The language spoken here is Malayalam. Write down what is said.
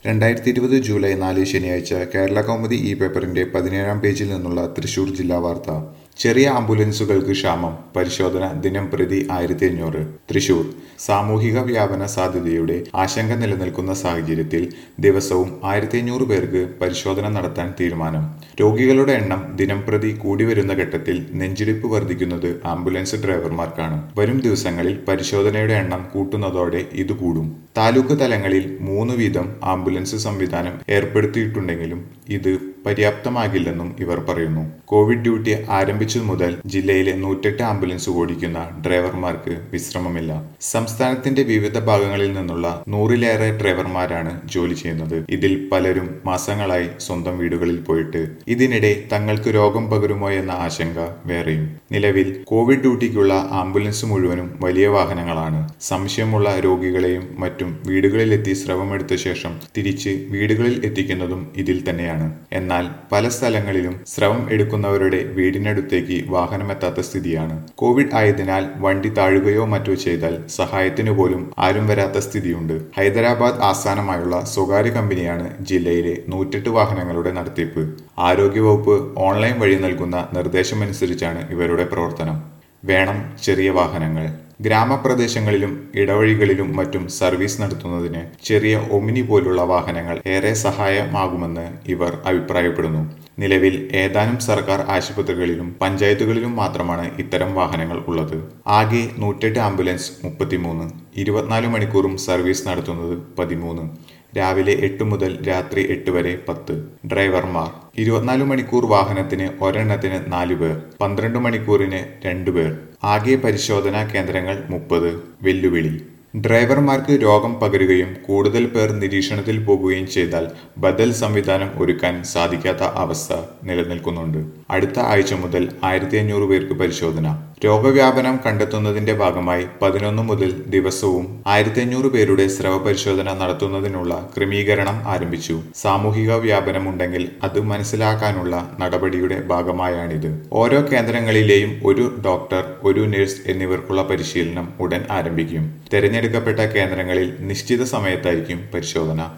രണ്ടായിരത്തി ഇരുപത് ജൂലൈ നാല് ശനിയാഴ്ച കേരള കൗമുദി ഈ പേപ്പറിന്റെ പതിനേഴാം പേജിൽ നിന്നുള്ള തൃശൂർ ജില്ലാ വാർത്ത ചെറിയ ആംബുലൻസുകൾക്ക് ക്ഷാമം പരിശോധന ദിനം പ്രതി ആയിരത്തി അഞ്ഞൂറ് തൃശൂർ സാമൂഹിക വ്യാപന സാധ്യതയുടെ ആശങ്ക നിലനിൽക്കുന്ന സാഹചര്യത്തിൽ ദിവസവും ആയിരത്തി അഞ്ഞൂറ് പേർക്ക് പരിശോധന നടത്താൻ തീരുമാനം രോഗികളുടെ എണ്ണം ദിനം പ്രതി കൂടി വരുന്ന ഘട്ടത്തിൽ നെഞ്ചിടിപ്പ് വർദ്ധിക്കുന്നത് ആംബുലൻസ് ഡ്രൈവർമാർക്കാണ് വരും ദിവസങ്ങളിൽ പരിശോധനയുടെ എണ്ണം കൂട്ടുന്നതോടെ ഇത് കൂടും താലൂക്ക് തലങ്ങളിൽ മൂന്ന് വീതം ആംബുലൻസ് സംവിധാനം ഏർപ്പെടുത്തിയിട്ടുണ്ടെങ്കിലും ഇത് പര്യാപ്തമാകില്ലെന്നും ഇവർ പറയുന്നു കോവിഡ് ഡ്യൂട്ടി ആരംഭിച്ചതു മുതൽ ജില്ലയിലെ നൂറ്റെട്ട് ആംബുലൻസ് ഓടിക്കുന്ന ഡ്രൈവർമാർക്ക് വിശ്രമമില്ല സംസ്ഥാനത്തിന്റെ വിവിധ ഭാഗങ്ങളിൽ നിന്നുള്ള നൂറിലേറെ ഡ്രൈവർമാരാണ് ജോലി ചെയ്യുന്നത് ഇതിൽ പലരും മാസങ്ങളായി സ്വന്തം വീടുകളിൽ പോയിട്ട് ഇതിനിടെ തങ്ങൾക്ക് രോഗം പകരുമോ എന്ന ആശങ്ക വേറെയും നിലവിൽ കോവിഡ് ഡ്യൂട്ടിക്കുള്ള ആംബുലൻസ് മുഴുവനും വലിയ വാഹനങ്ങളാണ് സംശയമുള്ള രോഗികളെയും മറ്റും വീടുകളിലെത്തി സ്രവമെടുത്ത ശേഷം തിരിച്ച് വീടുകളിൽ എത്തിക്കുന്നതും ഇതിൽ തന്നെയാണ് എന്നാൽ പല സ്ഥലങ്ങളിലും സ്രവം എടുക്കുന്നവരുടെ വീടിനടുത്തേക്ക് വാഹനമെത്താത്ത സ്ഥിതിയാണ് കോവിഡ് ആയതിനാൽ വണ്ടി താഴുകയോ മറ്റോ ചെയ്താൽ സഹായത്തിനു പോലും ആരും വരാത്ത സ്ഥിതിയുണ്ട് ഹൈദരാബാദ് ആസ്ഥാനമായുള്ള സ്വകാര്യ കമ്പനിയാണ് ജില്ലയിലെ നൂറ്റെട്ട് വാഹനങ്ങളുടെ നടത്തിപ്പ് ആരോഗ്യവകുപ്പ് ഓൺലൈൻ വഴി നൽകുന്ന നിർദ്ദേശമനുസരിച്ചാണ് ഇവരുടെ പ്രവർത്തനം വേണം ചെറിയ വാഹനങ്ങൾ ഗ്രാമപ്രദേശങ്ങളിലും ഇടവഴികളിലും മറ്റും സർവീസ് നടത്തുന്നതിന് ചെറിയ ഒമിനി പോലുള്ള വാഹനങ്ങൾ ഏറെ സഹായമാകുമെന്ന് ഇവർ അഭിപ്രായപ്പെടുന്നു നിലവിൽ ഏതാനും സർക്കാർ ആശുപത്രികളിലും പഞ്ചായത്തുകളിലും മാത്രമാണ് ഇത്തരം വാഹനങ്ങൾ ഉള്ളത് ആകെ നൂറ്റെട്ട് ആംബുലൻസ് മുപ്പത്തിമൂന്ന് ഇരുപത്തിനാല് മണിക്കൂറും സർവീസ് നടത്തുന്നത് പതിമൂന്ന് രാവിലെ എട്ട് മുതൽ രാത്രി എട്ട് വരെ പത്ത് ഡ്രൈവർമാർ ഇരുപത്തിനാല് മണിക്കൂർ വാഹനത്തിന് ഒരെണ്ണത്തിന് നാല് പേർ പന്ത്രണ്ട് മണിക്കൂറിന് രണ്ടു പേർ ആകെ പരിശോധനാ കേന്ദ്രങ്ങൾ മുപ്പത് വെല്ലുവിളി ഡ്രൈവർമാർക്ക് രോഗം പകരുകയും കൂടുതൽ പേർ നിരീക്ഷണത്തിൽ പോകുകയും ചെയ്താൽ ബദൽ സംവിധാനം ഒരുക്കാൻ സാധിക്കാത്ത അവസ്ഥ നിലനിൽക്കുന്നുണ്ട് അടുത്ത ആഴ്ച മുതൽ ആയിരത്തി അഞ്ഞൂറ് പേർക്ക് പരിശോധന രോഗവ്യാപനം കണ്ടെത്തുന്നതിന്റെ ഭാഗമായി പതിനൊന്ന് മുതൽ ദിവസവും ആയിരത്തി അഞ്ഞൂറ് പേരുടെ സ്രവ പരിശോധന നടത്തുന്നതിനുള്ള ക്രമീകരണം ആരംഭിച്ചു സാമൂഹിക വ്യാപനം ഉണ്ടെങ്കിൽ അത് മനസ്സിലാക്കാനുള്ള നടപടിയുടെ ഭാഗമായാണിത് ഓരോ കേന്ദ്രങ്ങളിലെയും ഒരു ഡോക്ടർ ഒരു നഴ്സ് എന്നിവർക്കുള്ള പരിശീലനം ഉടൻ ആരംഭിക്കും തെരഞ്ഞെടുക്കപ്പെട്ട കേന്ദ്രങ്ങളിൽ നിശ്ചിത സമയത്തായിരിക്കും പരിശോധന